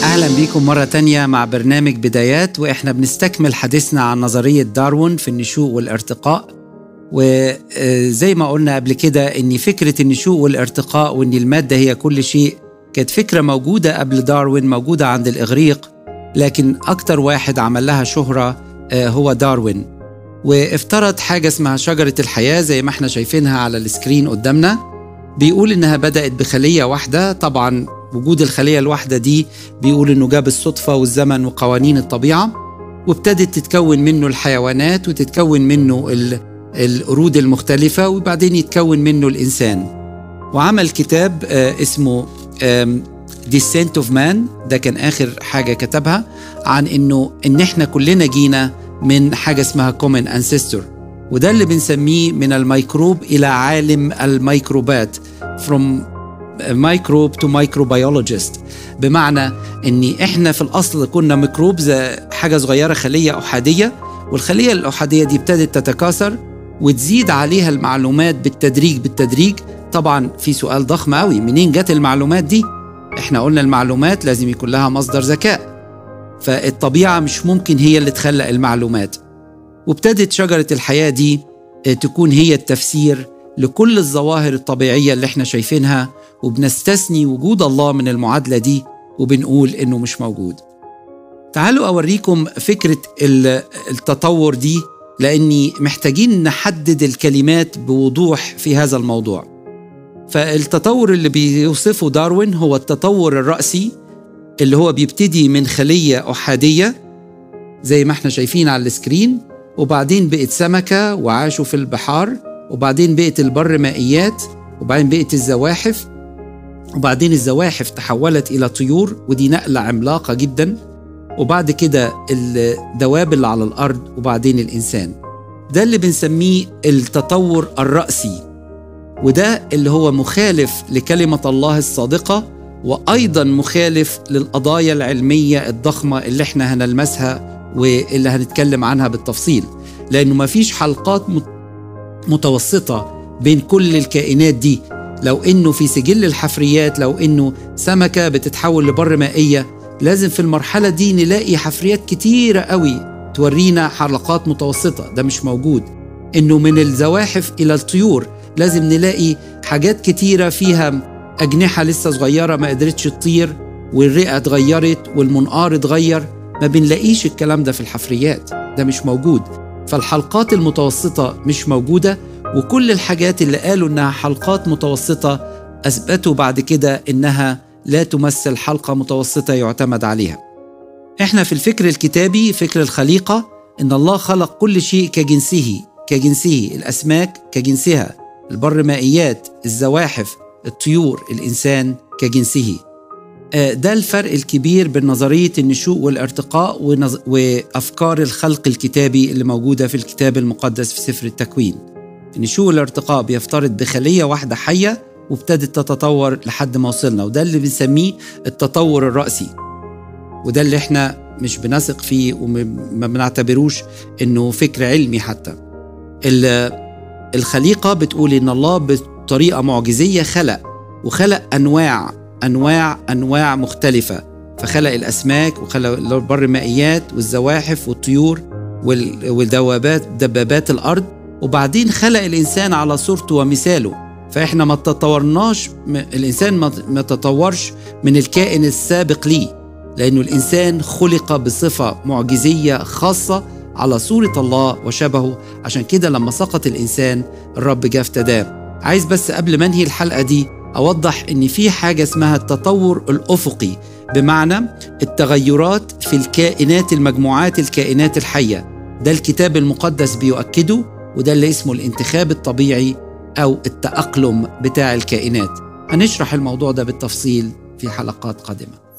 أهلا بيكم مرة تانية مع برنامج بدايات وإحنا بنستكمل حديثنا عن نظرية داروين في النشوء والارتقاء وزي ما قلنا قبل كده إن فكرة النشوء والارتقاء وإن المادة هي كل شيء كانت فكرة موجودة قبل داروين موجودة عند الإغريق لكن أكتر واحد عمل لها شهرة هو داروين وافترض حاجة اسمها شجرة الحياة زي ما احنا شايفينها على السكرين قدامنا بيقول إنها بدأت بخلية واحدة طبعا وجود الخلية الواحدة دي بيقول إنه جاب الصدفة والزمن وقوانين الطبيعة وابتدت تتكون منه الحيوانات وتتكون منه القرود المختلفة وبعدين يتكون منه الإنسان وعمل كتاب اسمه Descent of Man ده كان آخر حاجة كتبها عن إنه إن إحنا كلنا جينا من حاجة اسمها common ancestor وده اللي بنسميه من الميكروب إلى عالم الميكروبات from مايكروب تو مايكروبيولوجيست بمعنى ان احنا في الاصل كنا ميكروب زي حاجه صغيره خليه احاديه والخليه الاحاديه دي ابتدت تتكاثر وتزيد عليها المعلومات بالتدريج بالتدريج طبعا في سؤال ضخم قوي منين جت المعلومات دي احنا قلنا المعلومات لازم يكون لها مصدر ذكاء فالطبيعه مش ممكن هي اللي تخلق المعلومات وابتدت شجره الحياه دي تكون هي التفسير لكل الظواهر الطبيعيه اللي احنا شايفينها وبنستثني وجود الله من المعادله دي وبنقول انه مش موجود. تعالوا اوريكم فكره التطور دي لاني محتاجين نحدد الكلمات بوضوح في هذا الموضوع. فالتطور اللي بيوصفه داروين هو التطور الرأسي اللي هو بيبتدي من خليه احاديه زي ما احنا شايفين على السكرين وبعدين بقت سمكه وعاشوا في البحار وبعدين بقت البر مائيات وبعدين بقت الزواحف وبعدين الزواحف تحولت إلى طيور ودي نقلة عملاقة جدا وبعد كده الدواب اللي على الأرض وبعدين الإنسان ده اللي بنسميه التطور الرأسي وده اللي هو مخالف لكلمة الله الصادقة وأيضا مخالف للقضايا العلمية الضخمة اللي احنا هنلمسها واللي هنتكلم عنها بالتفصيل لأنه ما فيش حلقات متوسطة بين كل الكائنات دي لو انه في سجل الحفريات لو انه سمكه بتتحول لبر مائيه لازم في المرحله دي نلاقي حفريات كتيره قوي تورينا حلقات متوسطه ده مش موجود انه من الزواحف الى الطيور لازم نلاقي حاجات كتيره فيها اجنحه لسه صغيره ما قدرتش تطير والرئه اتغيرت والمنقار اتغير ما بنلاقيش الكلام ده في الحفريات ده مش موجود فالحلقات المتوسطه مش موجوده وكل الحاجات اللي قالوا انها حلقات متوسطه اثبتوا بعد كده انها لا تمثل حلقه متوسطه يعتمد عليها. احنا في الفكر الكتابي فكر الخليقه ان الله خلق كل شيء كجنسه كجنسه الاسماك كجنسها البر مائيات الزواحف الطيور الانسان كجنسه. ده الفرق الكبير بين نظريه النشوء والارتقاء ونظ... وافكار الخلق الكتابي اللي موجوده في الكتاب المقدس في سفر التكوين. نشوء الارتقاء بيفترض بخلية واحدة حية وابتدت تتطور لحد ما وصلنا وده اللي بنسميه التطور الرأسي وده اللي احنا مش بنثق فيه وما بنعتبروش انه فكر علمي حتى الخليقة بتقول ان الله بطريقة معجزية خلق وخلق انواع انواع انواع مختلفة فخلق الاسماك وخلق البر المائيات والزواحف والطيور والدوابات دبابات الارض وبعدين خلق الانسان على صورته ومثاله فاحنا ما تطورناش الانسان ما تطورش من الكائن السابق ليه لانه الانسان خلق بصفه معجزيه خاصه على صوره الله وشبهه عشان كده لما سقط الانسان الرب جه افتداه عايز بس قبل ما انهي الحلقه دي اوضح ان في حاجه اسمها التطور الافقي بمعنى التغيرات في الكائنات المجموعات الكائنات الحيه ده الكتاب المقدس بيؤكده وده اللي اسمه الانتخاب الطبيعي أو التأقلم بتاع الكائنات هنشرح الموضوع ده بالتفصيل في حلقات قادمه